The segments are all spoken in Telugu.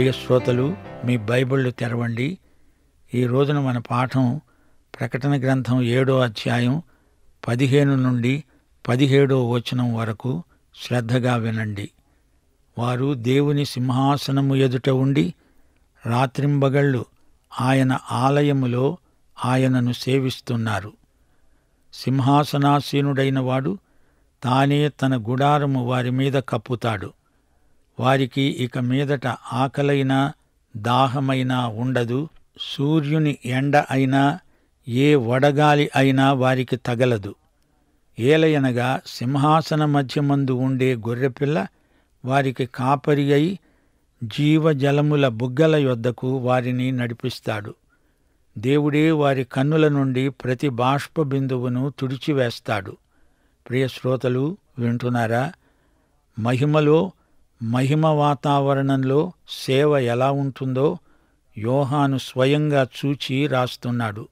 ప్రియ శ్రోతలు మీ బైబిళ్ళు తెరవండి ఈ రోజున మన పాఠం ప్రకటన గ్రంథం ఏడో అధ్యాయం పదిహేను నుండి పదిహేడో వచనం వరకు శ్రద్ధగా వినండి వారు దేవుని సింహాసనము ఎదుట ఉండి రాత్రింబగళ్ళు ఆయన ఆలయములో ఆయనను సేవిస్తున్నారు సింహాసనాసీనుడైన వాడు తానే తన గుడారము వారి మీద కప్పుతాడు వారికి ఇక మీదట ఆకలైనా దాహమైనా ఉండదు సూర్యుని ఎండ అయినా ఏ వడగాలి అయినా వారికి తగలదు ఏలయనగా సింహాసన మధ్యమందు ఉండే గొర్రెపిల్ల వారికి కాపరి అయి జీవజలముల బుగ్గల యొద్దకు వారిని నడిపిస్తాడు దేవుడే వారి కన్నుల నుండి ప్రతి బాష్ప బిందువును తుడిచివేస్తాడు ప్రియ శ్రోతలు వింటున్నారా మహిమలో మహిమ వాతావరణంలో సేవ ఎలా ఉంటుందో యోహాను స్వయంగా చూచి రాస్తున్నాడు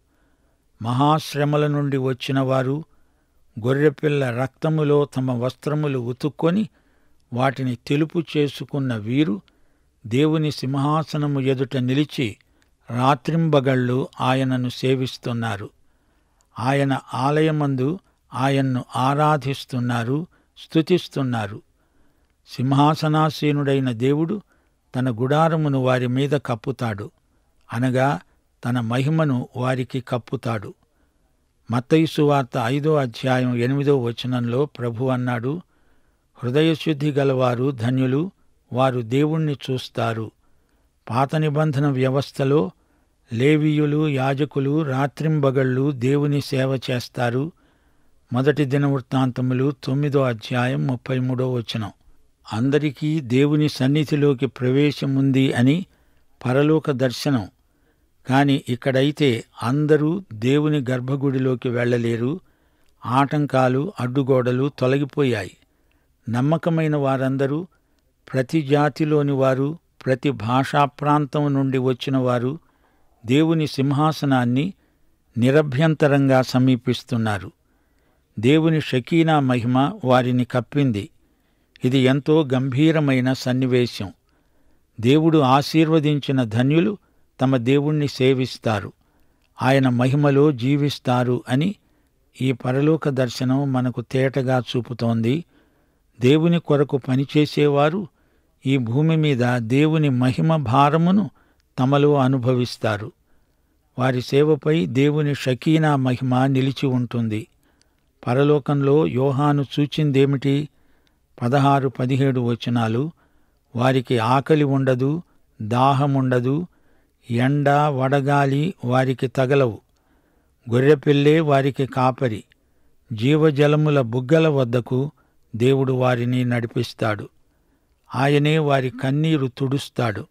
మహాశ్రమల నుండి వచ్చిన వారు గొర్రెపిల్ల రక్తములో తమ వస్త్రములు ఉతుక్కొని వాటిని తెలుపు చేసుకున్న వీరు దేవుని సింహాసనము ఎదుట నిలిచి రాత్రింబగళ్ళు ఆయనను సేవిస్తున్నారు ఆయన ఆలయమందు ఆయన్ను ఆరాధిస్తున్నారు స్తుతిస్తున్నారు సింహాసనాసీనుడైన దేవుడు తన గుడారమును వారి మీద కప్పుతాడు అనగా తన మహిమను వారికి కప్పుతాడు మత్తయిసు వార్త ఐదో అధ్యాయం ఎనిమిదో వచనంలో ప్రభు అన్నాడు హృదయశుద్ధి గలవారు ధన్యులు వారు దేవుణ్ణి చూస్తారు పాత నిబంధన వ్యవస్థలో లేవీయులు యాజకులు రాత్రింబగళ్ళు దేవుని సేవ చేస్తారు మొదటి దినవృత్తాంతములు తొమ్మిదో అధ్యాయం ముప్పై మూడో వచనం అందరికీ దేవుని సన్నిధిలోకి ప్రవేశముంది అని పరలోక దర్శనం కాని ఇక్కడైతే అందరూ దేవుని గర్భగుడిలోకి వెళ్ళలేరు ఆటంకాలు అడ్డుగోడలు తొలగిపోయాయి నమ్మకమైన వారందరూ ప్రతి జాతిలోని వారు ప్రతి భాషా ప్రాంతం నుండి వచ్చిన వారు దేవుని సింహాసనాన్ని నిరభ్యంతరంగా సమీపిస్తున్నారు దేవుని షకీనా మహిమ వారిని కప్పింది ఇది ఎంతో గంభీరమైన సన్నివేశం దేవుడు ఆశీర్వదించిన ధన్యులు తమ దేవుణ్ణి సేవిస్తారు ఆయన మహిమలో జీవిస్తారు అని ఈ పరలోక దర్శనం మనకు తేటగా చూపుతోంది దేవుని కొరకు పనిచేసేవారు ఈ భూమి మీద దేవుని మహిమ భారమును తమలో అనుభవిస్తారు వారి సేవపై దేవుని షకీనా మహిమ నిలిచి ఉంటుంది పరలోకంలో యోహాను చూచిందేమిటి పదహారు పదిహేడు వచనాలు వారికి ఆకలి ఉండదు దాహముండదు ఎండ వడగాలి వారికి తగలవు గొర్రెపిల్లే వారికి కాపరి జీవజలముల బుగ్గల వద్దకు దేవుడు వారిని నడిపిస్తాడు ఆయనే వారి కన్నీరు తుడుస్తాడు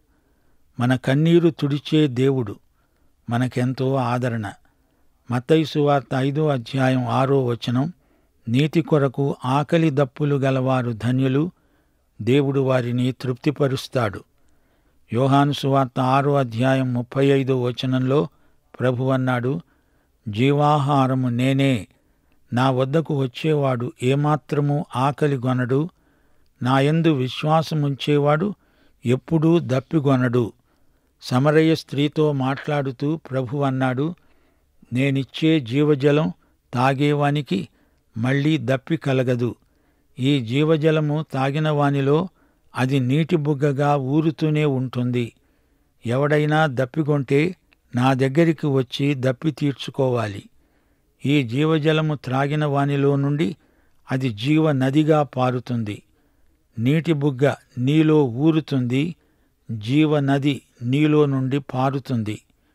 మన కన్నీరు తుడిచే దేవుడు మనకెంతో ఆదరణ మత్తైసు వార్త ఐదో అధ్యాయం ఆరో వచనం నీతి కొరకు ఆకలి దప్పులు గలవారు ధన్యులు దేవుడు వారిని తృప్తిపరుస్తాడు యోహాను సువార్త ఆరో అధ్యాయం ముప్పై ఐదో వచనంలో ప్రభు అన్నాడు జీవాహారము నేనే నా వద్దకు వచ్చేవాడు ఏమాత్రము ఆకలి గొనడు నాయందు విశ్వాసముంచేవాడు ఎప్పుడూ దప్పిగొనడు సమరయ్య స్త్రీతో మాట్లాడుతూ ప్రభు అన్నాడు నేనిచ్చే జీవజలం తాగేవానికి మళ్లీ దప్పి కలగదు ఈ జీవజలము తాగిన వానిలో అది నీటి బుగ్గగా ఊరుతూనే ఉంటుంది ఎవడైనా దప్పికొంటే నా దగ్గరికి వచ్చి దప్పి తీర్చుకోవాలి ఈ జీవజలము త్రాగిన వానిలో నుండి అది జీవ నదిగా పారుతుంది నీటి బుగ్గ నీలో ఊరుతుంది జీవ నది నీలో నుండి పారుతుంది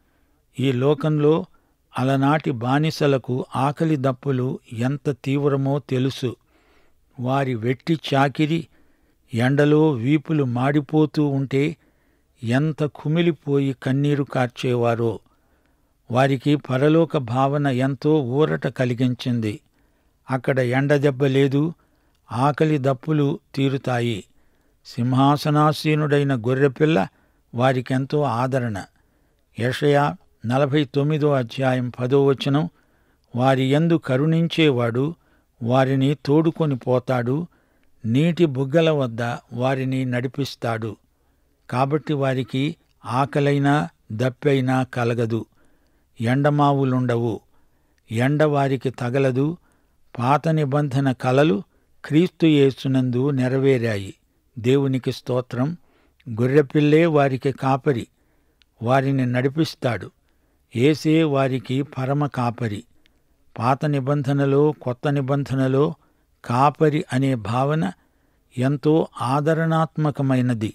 ఈ లోకంలో అలనాటి బానిసలకు ఆకలి దప్పులు ఎంత తీవ్రమో తెలుసు వారి వెట్టి చాకిరి ఎండలో వీపులు మాడిపోతూ ఉంటే ఎంత కుమిలిపోయి కన్నీరు కార్చేవారో వారికి పరలోక భావన ఎంతో ఊరట కలిగించింది అక్కడ ఎండ దెబ్బ లేదు ఆకలి దప్పులు తీరుతాయి సింహాసనాసీనుడైన గొర్రెపిల్ల వారికెంతో ఆదరణ యషయా నలభై తొమ్మిదో అధ్యాయం పదో వచనం వారి యందు కరుణించేవాడు వారిని తోడుకొని పోతాడు నీటి బుగ్గల వద్ద వారిని నడిపిస్తాడు కాబట్టి వారికి ఆకలైనా దప్పైనా కలగదు ఎండమావులుండవు ఎండ వారికి తగలదు పాత నిబంధన కలలు క్రీస్తు యేసునందు నెరవేరాయి దేవునికి స్తోత్రం గొర్రెపిల్లే వారికి కాపరి వారిని నడిపిస్తాడు ఏసే వారికి పరమ కాపరి పాత నిబంధనలో కొత్త నిబంధనలో కాపరి అనే భావన ఎంతో ఆదరణాత్మకమైనది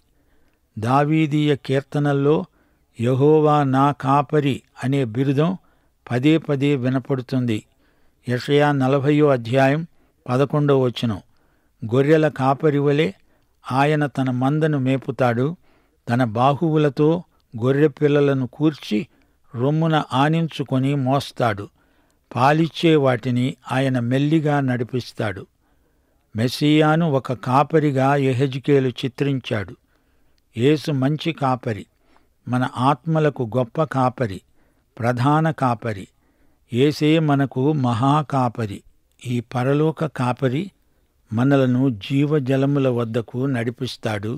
దావీదీయ కీర్తనల్లో యహోవా నా కాపరి అనే బిరుదం పదే పదే వినపడుతుంది యషయా నలభయో అధ్యాయం పదకొండో వచనం గొర్రెల కాపరి వలె ఆయన తన మందను మేపుతాడు తన బాహువులతో గొర్రె పిల్లలను కూర్చి రొమ్మున ఆనించుకొని మోస్తాడు పాలిచ్చే వాటిని ఆయన మెల్లిగా నడిపిస్తాడు మెస్సియాను ఒక కాపరిగా ఎహెజ్కేలు చిత్రించాడు యేసు మంచి కాపరి మన ఆత్మలకు గొప్ప కాపరి ప్రధాన కాపరి ఏసే మనకు మహాకాపరి ఈ పరలోక కాపరి మనలను జీవజలముల వద్దకు నడిపిస్తాడు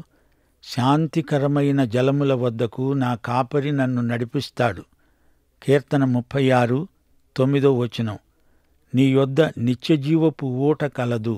శాంతికరమైన జలముల వద్దకు నా కాపరి నన్ను నడిపిస్తాడు కీర్తన ముప్పై ఆరు తొమ్మిదో వచనం నీ యొద్ద నిత్యజీవపు ఊట కలదు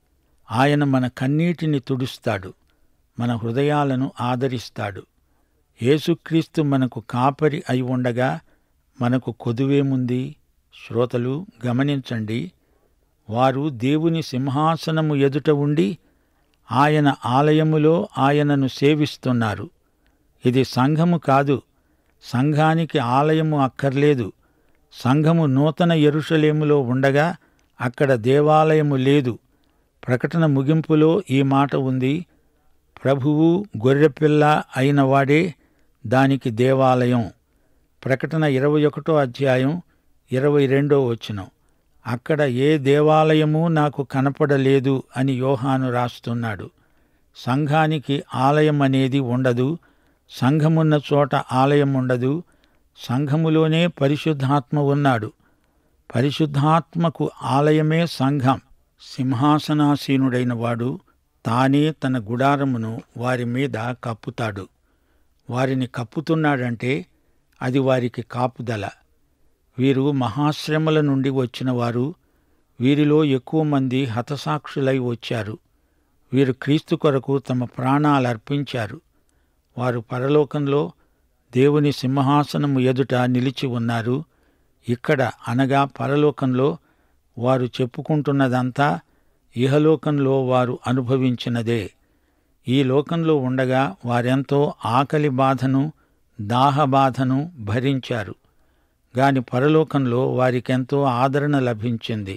ఆయన మన కన్నీటిని తుడుస్తాడు మన హృదయాలను ఆదరిస్తాడు యేసుక్రీస్తు మనకు కాపరి అయి ఉండగా మనకు కొదువేముంది శ్రోతలు గమనించండి వారు దేవుని సింహాసనము ఎదుట ఉండి ఆయన ఆలయములో ఆయనను సేవిస్తున్నారు ఇది సంఘము కాదు సంఘానికి ఆలయము అక్కర్లేదు సంఘము నూతన ఎరుషలేములో ఉండగా అక్కడ దేవాలయము లేదు ప్రకటన ముగింపులో ఈ మాట ఉంది ప్రభువు గొర్రెపిల్ల అయిన వాడే దానికి దేవాలయం ప్రకటన ఇరవై ఒకటో అధ్యాయం ఇరవై రెండో వచనం అక్కడ ఏ దేవాలయము నాకు కనపడలేదు అని యోహాను రాస్తున్నాడు సంఘానికి ఆలయం అనేది ఉండదు సంఘమున్న చోట ఆలయం ఉండదు సంఘములోనే పరిశుద్ధాత్మ ఉన్నాడు పరిశుద్ధాత్మకు ఆలయమే సంఘం సింహాసనాసీనుడైన వాడు తానే తన గుడారమును వారి మీద కప్పుతాడు వారిని కప్పుతున్నాడంటే అది వారికి కాపుదల వీరు మహాశ్రమల నుండి వచ్చిన వారు వీరిలో ఎక్కువ మంది హతసాక్షులై వచ్చారు వీరు క్రీస్తు కొరకు తమ ప్రాణాలర్పించారు వారు పరలోకంలో దేవుని సింహాసనము ఎదుట నిలిచి ఉన్నారు ఇక్కడ అనగా పరలోకంలో వారు చెప్పుకుంటున్నదంతా ఇహలోకంలో వారు అనుభవించినదే ఈ లోకంలో ఉండగా వారెంతో ఆకలి బాధను దాహ బాధను భరించారు గాని పరలోకంలో వారికెంతో ఆదరణ లభించింది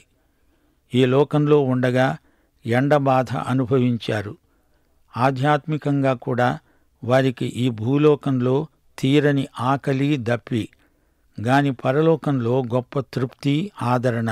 ఈ లోకంలో ఉండగా ఎండ బాధ అనుభవించారు ఆధ్యాత్మికంగా కూడా వారికి ఈ భూలోకంలో తీరని ఆకలి దప్పి గాని పరలోకంలో గొప్ప తృప్తి ఆదరణ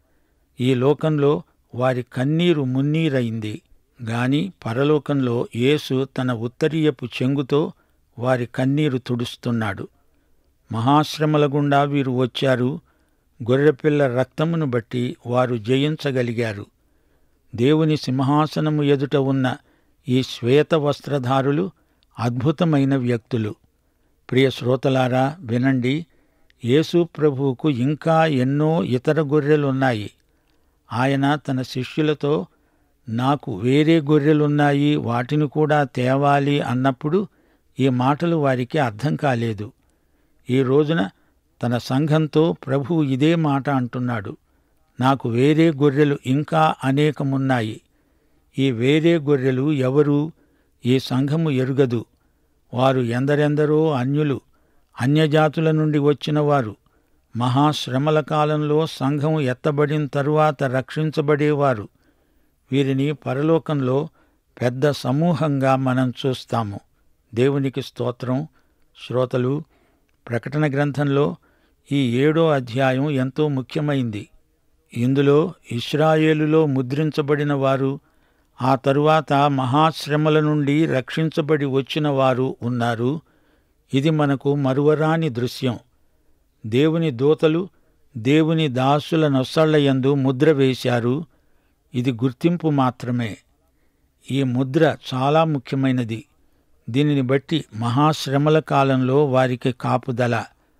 ఈ లోకంలో వారి కన్నీరు మున్నీరైంది గాని పరలోకంలో యేసు తన ఉత్తరీయపు చెంగుతో వారి కన్నీరు తుడుస్తున్నాడు మహాశ్రమల గుండా వీరు వచ్చారు గొర్రెపిల్ల రక్తమును బట్టి వారు జయించగలిగారు దేవుని సింహాసనము ఎదుట ఉన్న ఈ శ్వేత వస్త్రధారులు అద్భుతమైన వ్యక్తులు ప్రియ శ్రోతలారా వినండి యేసు ప్రభువుకు ఇంకా ఎన్నో ఇతర గొర్రెలున్నాయి ఆయన తన శిష్యులతో నాకు వేరే గొర్రెలున్నాయి వాటిని కూడా తేవాలి అన్నప్పుడు ఈ మాటలు వారికి అర్థం కాలేదు ఈ రోజున తన సంఘంతో ప్రభువు ఇదే మాట అంటున్నాడు నాకు వేరే గొర్రెలు ఇంకా అనేకమున్నాయి ఈ వేరే గొర్రెలు ఎవరు ఈ సంఘము ఎరుగదు వారు ఎందరెందరో అన్యులు అన్యజాతుల నుండి వచ్చిన వారు మహాశ్రమల కాలంలో సంఘం ఎత్తబడిన తరువాత రక్షించబడేవారు వీరిని పరలోకంలో పెద్ద సమూహంగా మనం చూస్తాము దేవునికి స్తోత్రం శ్రోతలు ప్రకటన గ్రంథంలో ఈ ఏడో అధ్యాయం ఎంతో ముఖ్యమైంది ఇందులో ఇస్రాయేలులో ముద్రించబడిన వారు ఆ తరువాత మహాశ్రమల నుండి రక్షించబడి వచ్చిన వారు ఉన్నారు ఇది మనకు మరువరాని దృశ్యం దేవుని దూతలు దేవుని దాసుల నొసళ్లయందు ముద్ర వేశారు ఇది గుర్తింపు మాత్రమే ఈ ముద్ర చాలా ముఖ్యమైనది దీనిని బట్టి మహాశ్రమల కాలంలో వారికి కాపుదల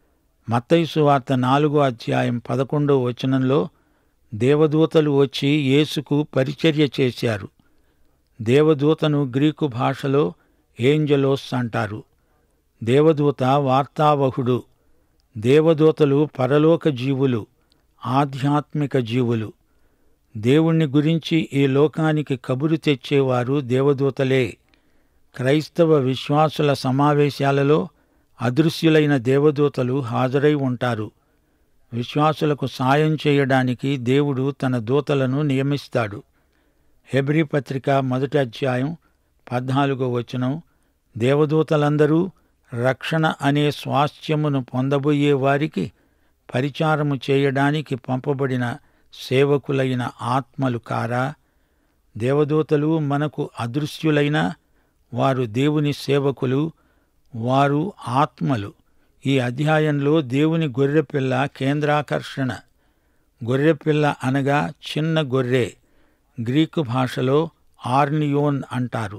మత్తయి వార్త నాలుగో అధ్యాయం పదకొండో వచనంలో దేవదూతలు వచ్చి యేసుకు పరిచర్య చేశారు దేవదూతను గ్రీకు భాషలో ఏంజలోస్ అంటారు దేవదూత వార్తావహుడు దేవదూతలు పరలోక జీవులు ఆధ్యాత్మిక జీవులు దేవుణ్ణి గురించి ఈ లోకానికి కబురు తెచ్చేవారు దేవదూతలే క్రైస్తవ విశ్వాసుల సమావేశాలలో అదృశ్యులైన దేవదూతలు హాజరై ఉంటారు విశ్వాసులకు సాయం చేయడానికి దేవుడు తన దూతలను నియమిస్తాడు హెబ్రీ పత్రిక మొదటి అధ్యాయం పద్నాలుగో వచనం దేవదూతలందరూ రక్షణ అనే స్వాస్థ్యమును పొందబోయే వారికి పరిచారము చేయడానికి పంపబడిన సేవకులైన ఆత్మలు కారా దేవదూతలు మనకు అదృశ్యులైన వారు దేవుని సేవకులు వారు ఆత్మలు ఈ అధ్యాయంలో దేవుని గొర్రెపిల్ల కేంద్రాకర్షణ గొర్రెపిల్ల అనగా చిన్న గొర్రె గ్రీకు భాషలో ఆర్నియోన్ అంటారు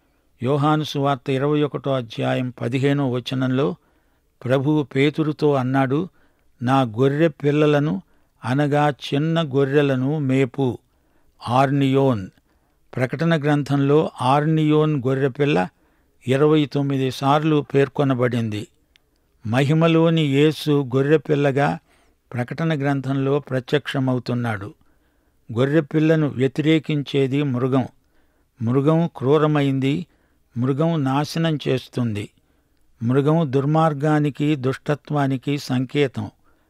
యోహాను సువార్త ఇరవై ఒకటో అధ్యాయం పదిహేనో వచనంలో ప్రభువు పేతురుతో అన్నాడు నా గొర్రె పిల్లలను అనగా చిన్న గొర్రెలను మేపు ఆర్నియోన్ ప్రకటన గ్రంథంలో ఆర్నియోన్ గొర్రెపిల్ల ఇరవై తొమ్మిది సార్లు పేర్కొనబడింది మహిమలోని యేసు గొర్రెపిల్లగా ప్రకటన గ్రంథంలో ప్రత్యక్షమవుతున్నాడు గొర్రెపిల్లను వ్యతిరేకించేది మృగం మృగం క్రూరమైంది మృగం నాశనం చేస్తుంది మృగం దుర్మార్గానికి దుష్టత్వానికి సంకేతం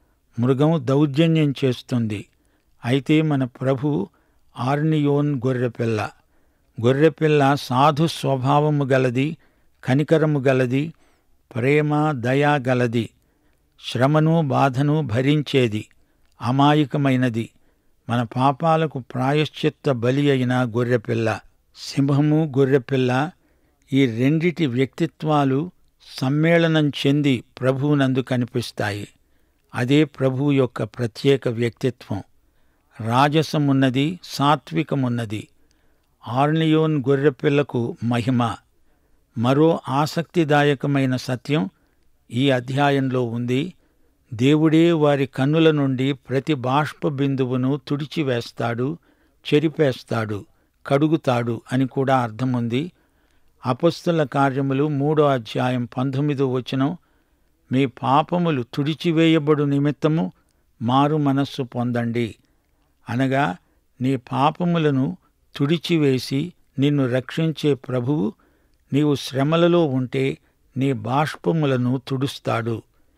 మృగం దౌర్జన్యం చేస్తుంది అయితే మన ప్రభు ఆర్నియోన్ గొర్రెపిల్ల గొర్రెపిల్ల సాధు స్వభావము గలది కనికరము గలది ప్రేమ దయా గలది శ్రమను బాధను భరించేది అమాయకమైనది మన పాపాలకు ప్రాయశ్చిత్త బలి అయిన గొర్రెపిల్ల సింహము గొర్రెపిల్ల ఈ రెండిటి వ్యక్తిత్వాలు సమ్మేళనం చెంది ప్రభువునందు కనిపిస్తాయి అదే ప్రభువు యొక్క ప్రత్యేక వ్యక్తిత్వం రాజసమున్నది సాత్వికమున్నది ఆర్నియోన్ గొర్రెపిల్లకు మహిమ మరో ఆసక్తిదాయకమైన సత్యం ఈ అధ్యాయంలో ఉంది దేవుడే వారి కన్నుల నుండి ప్రతి బాష్ప బిందువును తుడిచివేస్తాడు చెరిపేస్తాడు కడుగుతాడు అని కూడా అర్థముంది అపస్తుల కార్యములు మూడో అధ్యాయం పంతొమ్మిదో వచనం మీ పాపములు తుడిచివేయబడు నిమిత్తము మారు మనస్సు పొందండి అనగా నీ పాపములను తుడిచివేసి నిన్ను రక్షించే ప్రభువు నీవు శ్రమలలో ఉంటే నీ బాష్పములను తుడుస్తాడు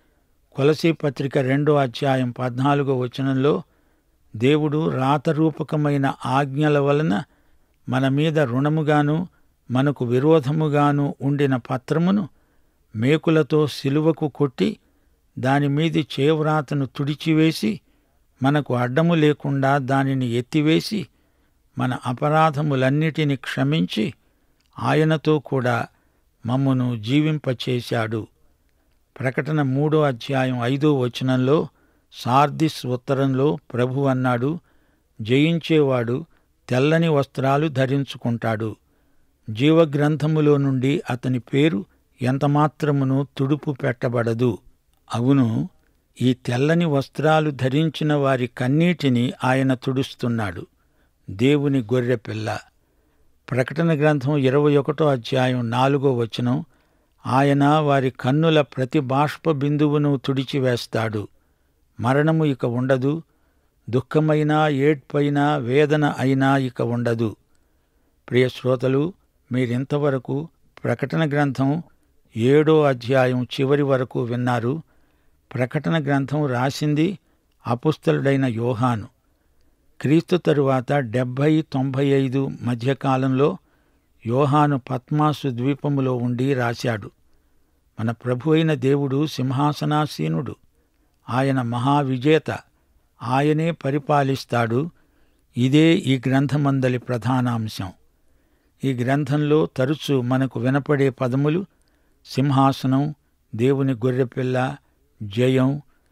కొలసీ పత్రిక రెండో అధ్యాయం పద్నాలుగో వచనంలో దేవుడు రాతరూపకమైన ఆజ్ఞల వలన మన మీద రుణముగాను మనకు విరోధముగాను ఉండిన పత్రమును మేకులతో సిలువకు కొట్టి దానిమీది చేవ్రాతను తుడిచివేసి మనకు అడ్డము లేకుండా దానిని ఎత్తివేసి మన అపరాధములన్నిటిని క్షమించి ఆయనతో కూడా మమ్మను జీవింపచేశాడు ప్రకటన మూడో అధ్యాయం ఐదో వచనంలో సార్దిస్ ఉత్తరంలో ప్రభు అన్నాడు జయించేవాడు తెల్లని వస్త్రాలు ధరించుకుంటాడు జీవగ్రంథములో నుండి అతని పేరు ఎంతమాత్రమును తుడుపు పెట్టబడదు అవును ఈ తెల్లని వస్త్రాలు ధరించిన వారి కన్నీటిని ఆయన తుడుస్తున్నాడు దేవుని గొర్రెపిల్ల ప్రకటన గ్రంథం ఇరవై ఒకటో అధ్యాయం నాలుగో వచనం ఆయన వారి కన్నుల ప్రతి బాష్ప బిందువును తుడిచివేస్తాడు మరణము ఇక ఉండదు దుఃఖమైనా ఏడ్పైనా వేదన అయినా ఇక ఉండదు ప్రియ శ్రోతలు మీరింతవరకు ప్రకటన గ్రంథం ఏడో అధ్యాయం చివరి వరకు విన్నారు ప్రకటన గ్రంథం రాసింది అపుస్తలుడైన యోహాను క్రీస్తు తరువాత డెబ్భై తొంభై ఐదు మధ్యకాలంలో యోహాను పద్మాసు ద్వీపములో ఉండి రాశాడు మన ప్రభు అయిన దేవుడు సింహాసనాసీనుడు ఆయన మహావిజేత ఆయనే పరిపాలిస్తాడు ఇదే ఈ గ్రంథమందలి ప్రధానాంశం ఈ గ్రంథంలో తరచు మనకు వినపడే పదములు సింహాసనం దేవుని గొర్రెపిల్ల జయం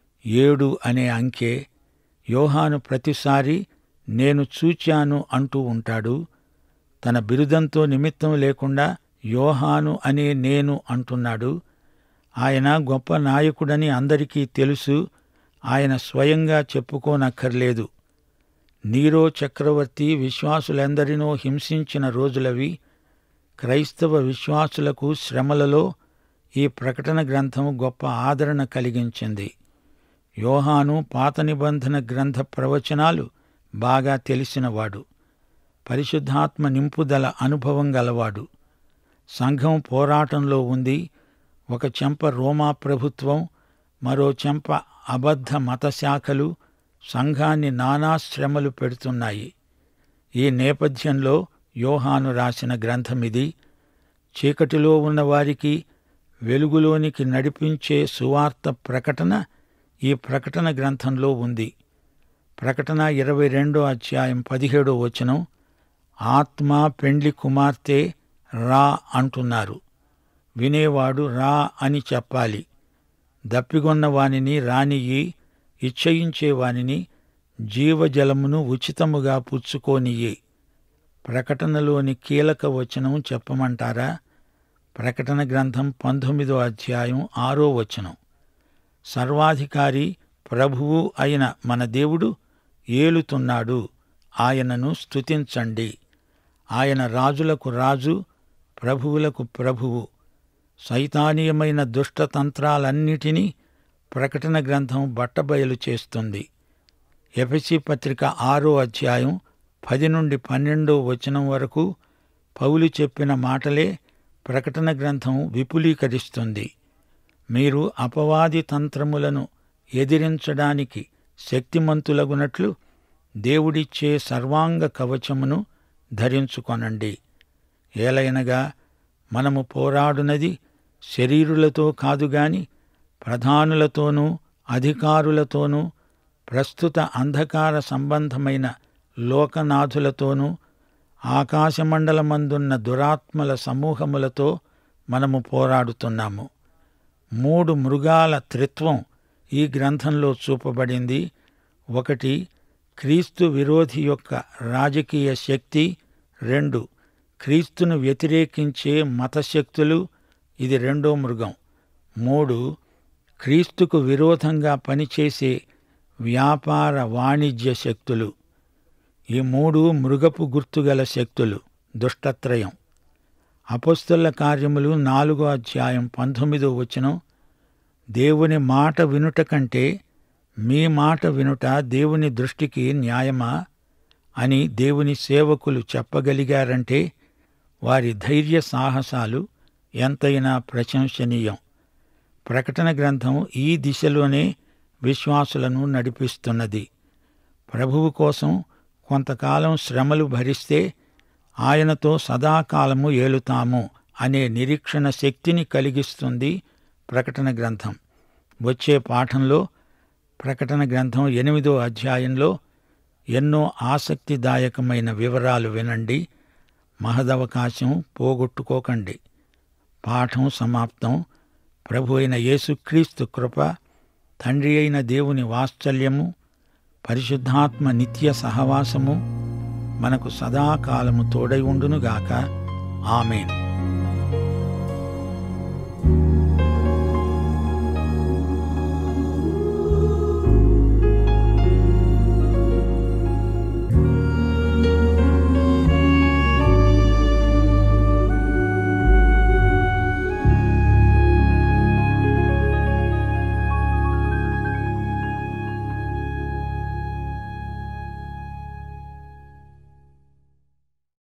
ఏడు అనే అంకె యోహాను ప్రతిసారి నేను చూచాను అంటూ ఉంటాడు తన బిరుదంతో నిమిత్తం లేకుండా యోహాను అనే నేను అంటున్నాడు ఆయన గొప్ప నాయకుడని అందరికీ తెలుసు ఆయన స్వయంగా చెప్పుకోనక్కర్లేదు నీరో చక్రవర్తి విశ్వాసులెందరినో హింసించిన రోజులవి క్రైస్తవ విశ్వాసులకు శ్రమలలో ఈ ప్రకటన గ్రంథం గొప్ప ఆదరణ కలిగించింది యోహాను పాత నిబంధన గ్రంథ ప్రవచనాలు బాగా తెలిసినవాడు పరిశుద్ధాత్మ నింపుదల అనుభవం గలవాడు సంఘం పోరాటంలో ఉంది ఒక చెంప రోమా ప్రభుత్వం మరో చెంప అబద్ధ మత శాఖలు సంఘాన్ని నానా శ్రమలు పెడుతున్నాయి ఈ నేపథ్యంలో యోహాను రాసిన గ్రంథమిది చీకటిలో ఉన్న వారికి వెలుగులోనికి నడిపించే సువార్త ప్రకటన ఈ ప్రకటన గ్రంథంలో ఉంది ప్రకటన ఇరవై రెండో అధ్యాయం పదిహేడో వచనం ఆత్మ పెండ్లి కుమార్తె రా అంటున్నారు వినేవాడు రా అని చెప్పాలి దప్పిగొన్న వానిని రానియ్యి ఇచ్చయించే వానిని జీవజలమును ఉచితముగా పుచ్చుకోనియ్యి ప్రకటనలోని కీలక వచనం చెప్పమంటారా ప్రకటన గ్రంథం పంతొమ్మిదో అధ్యాయం ఆరో వచనం సర్వాధికారి ప్రభువు అయిన మన దేవుడు ఏలుతున్నాడు ఆయనను స్తుతించండి ఆయన రాజులకు రాజు ప్రభువులకు ప్రభువు సైతానీయమైన దుష్టతంత్రాలన్నిటినీ ప్రకటన గ్రంథం బట్టబయలు చేస్తుంది ఎఫెసి పత్రిక ఆరో అధ్యాయం పది నుండి పన్నెండో వచనం వరకు పౌలు చెప్పిన మాటలే ప్రకటన గ్రంథం విపులీకరిస్తుంది మీరు అపవాది తంత్రములను ఎదిరించడానికి శక్తిమంతులగునట్లు దేవుడిచ్చే సర్వాంగ కవచమును ధరించుకొనండి ఏలైనగా మనము పోరాడునది శరీరులతో కాదుగాని ప్రధానులతోనూ అధికారులతోనూ ప్రస్తుత అంధకార సంబంధమైన లోకనాథులతోనూ ఆకాశమండలమందున్న దురాత్మల సమూహములతో మనము పోరాడుతున్నాము మూడు మృగాల త్రిత్వం ఈ గ్రంథంలో చూపబడింది ఒకటి క్రీస్తు విరోధి యొక్క రాజకీయ శక్తి రెండు క్రీస్తును వ్యతిరేకించే మతశక్తులు ఇది రెండో మృగం మూడు క్రీస్తుకు విరోధంగా పనిచేసే వ్యాపార వాణిజ్య శక్తులు ఈ మూడు మృగపు గుర్తుగల శక్తులు దుష్టత్రయం అపస్తుల కార్యములు నాలుగో అధ్యాయం పంతొమ్మిదో వచనం దేవుని మాట వినుట కంటే మీ మాట వినుట దేవుని దృష్టికి న్యాయమా అని దేవుని సేవకులు చెప్పగలిగారంటే వారి ధైర్య సాహసాలు ఎంతైనా ప్రశంసనీయం ప్రకటన గ్రంథం ఈ దిశలోనే విశ్వాసులను నడిపిస్తున్నది ప్రభువు కోసం కొంతకాలం శ్రమలు భరిస్తే ఆయనతో సదాకాలము ఏలుతాము అనే నిరీక్షణ శక్తిని కలిగిస్తుంది ప్రకటన గ్రంథం వచ్చే పాఠంలో ప్రకటన గ్రంథం ఎనిమిదో అధ్యాయంలో ఎన్నో ఆసక్తిదాయకమైన వివరాలు వినండి మహదవకాశం పోగొట్టుకోకండి పాఠం సమాప్తం ప్రభు అయిన యేసుక్రీస్తు కృప తండ్రి అయిన దేవుని వాత్సల్యము పరిశుద్ధాత్మ నిత్య సహవాసము మనకు సదాకాలము తోడై ఉండునుగాక ఆమెన్